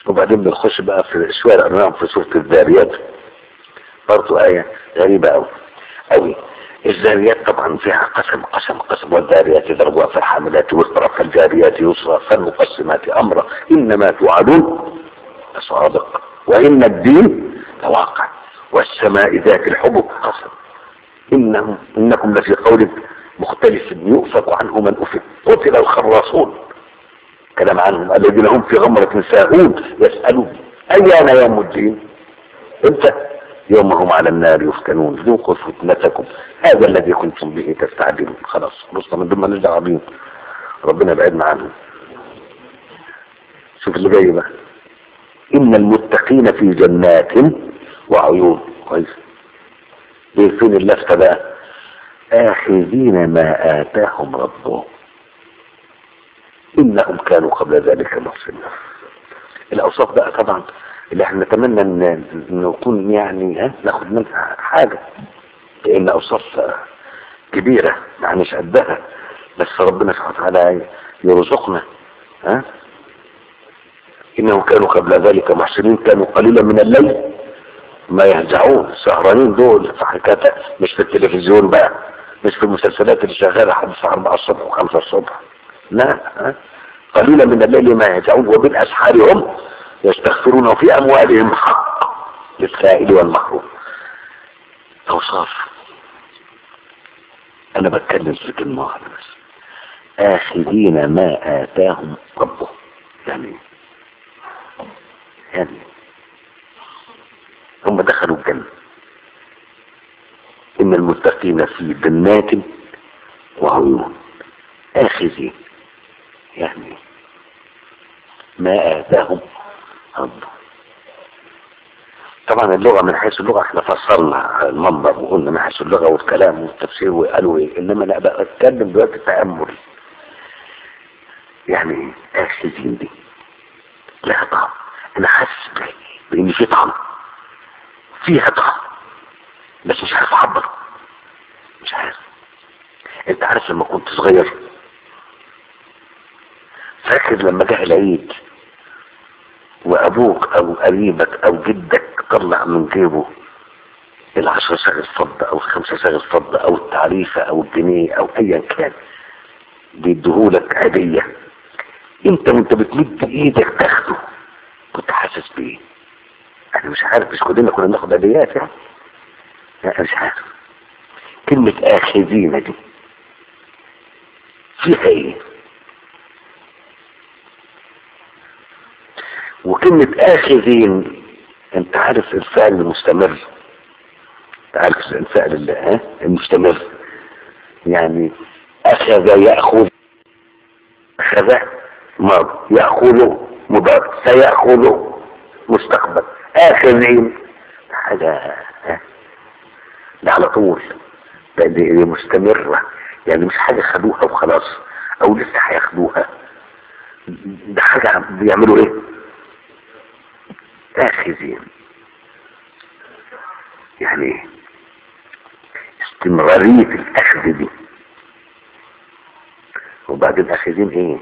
وبعدين بنخش بقى في شوية الأنواع في سورة الذاريات برضو آية غريبة أوي أوي الذاريات طبعا فيها قسم قسم قسم والذاريات ذروا فالحاملات وسرا فالجاريات يسرا فالمقسمات أمرا إنما توعدون لصادق وإن الدين لواقع والسماء ذات الحبب قسم إنهم إنكم لفي قول مختلف يؤفك عنه من أفك قتل الخراصون كلام عنهم الذين هم في غمرة ساهون يسألون أيان يوم الدين امتى يوم هم على النار يفتنون ذوقوا فتنتكم هذا الذي كنتم به تستعجلون خلاص خلصنا من ضمن نرجع بيهم ربنا يبعدنا عنهم شوف اللي جاي بقى إن المتقين في جنات وعيون كويس دي فين اللفتة بقى آخذين ما آتاهم ربهم إنهم كانوا قبل ذلك محسنين الأوصاف بقى طبعا اللي احنا نتمنى ان إن نكون يعني ها ناخد منها حاجة لأن أوصاف كبيرة يعني مش قدها بس ربنا سبحانه وتعالى يرزقنا ها إنهم كانوا قبل ذلك محسنين كانوا قليلا من الليل ما يهجعون السهرانين دول في حكايات مش في التلفزيون بقى مش في المسلسلات اللي شغالة لحد الساعة 4 الصبح و5 الصبح لا ها؟ قليلا من الليل ما يهجعون وبالأسحار هم يستغفرون وفي أموالهم حق للسائل والمحروم أوصاف أنا بتكلم في كلمة واحدة بس آخذين ما آتاهم ربهم يعني يعني هم دخلوا الجنة إن المتقين في جنات وعيون آخذين يعني ما آتاهم ربهم طبعا اللغة من حيث اللغة احنا فصلنا المنبر وقلنا من حيث اللغة والكلام والتفسير وقالوا ايه انما انا بقى اتكلم دلوقتي تأمل يعني اكسجين دي لها طعم انا حاسس بان في طعم فيها طعم بس مش عارف اعبره مش عارف انت عارف لما كنت صغير فاكر لما جه العيد وابوك او قريبك او جدك طلع من جيبه العشرة صاغ فضة او الخمسة صاغ فضة او التعريفة او الجنيه او ايا كان بيديهولك هدية انت وانت بتمد ايدك تاخده كنت حاسس بايه انا مش عارف مش كلنا كنا بناخد هديات يعني لا مش عارف كلمة اخذين دي فيها ايه وكلمة آخذين انت عارف الفعل المستمر انت عارف الفعل ها المستمر يعني أخذ يأخذ أخذ ماضي يأخذ مضارع سيأخذ مستقبل آخذين حاجة ها ده على طول ده دي مستمرة يعني مش حاجة خدوها وخلاص أو لسه هياخدوها ده حاجة بيعملوا ايه آخذين يعني استمرارية الأخذ دي وبعدين آخذين ايه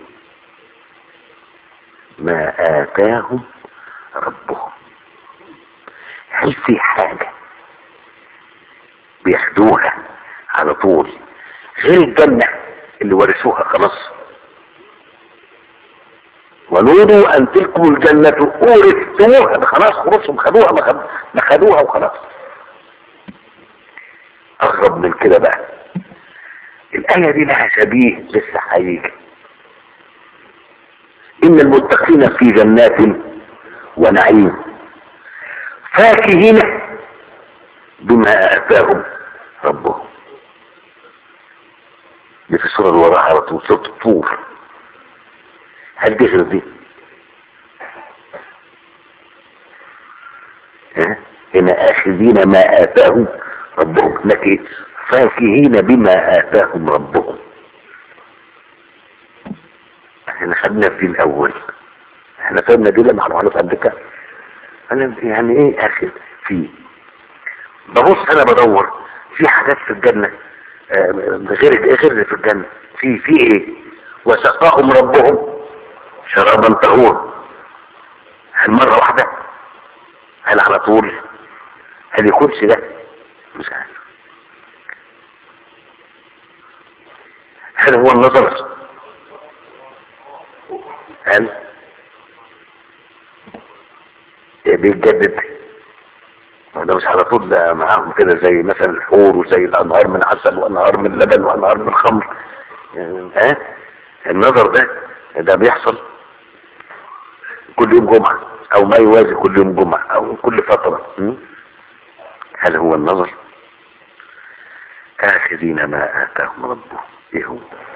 ما آتاهم ربهم هل في حاجة بياخدوها على طول غير الجنة اللي ورثوها خلاص ونودوا ان تلكم الجنة اورثتموها خلاص خلصهم خدوها ما خد- ما خدوها وخلاص اغرب من كده بقى الآية دي لها شبيه لسه هيجي إن المتقين في جنات ونعيم فاكهين بما آتاهم ربهم دي في السورة اللي وراها على طول سورة الطور هل دي غير دي؟ ها؟ هنا آخذين ما آتاهم ربهم لكن فاكهين بما آتاهم ربهم احنا خدنا في الأول احنا فهمنا دي لما هنعرف قد كده انا يعني ايه اخر فيه ببص انا بدور في حاجات في الجنة آه، غير غير اللي في الجنة في في ايه وسقاهم ربهم شرابا طهور هل مرة واحدة هل على طول هل يكونش ده مش عارف هل هو النظر هل بيتجدد ما ده مش على طول ده معاهم كده زي مثلا الحور وزي الانهار من عسل وانهار من لبن وانهار من خمر ها النظر ده ده بيحصل كل يوم جمعة او ما يوازي كل يوم جمعة او كل فترة م? هل هو النظر آخذين ما آتاهم ربهم ايه هو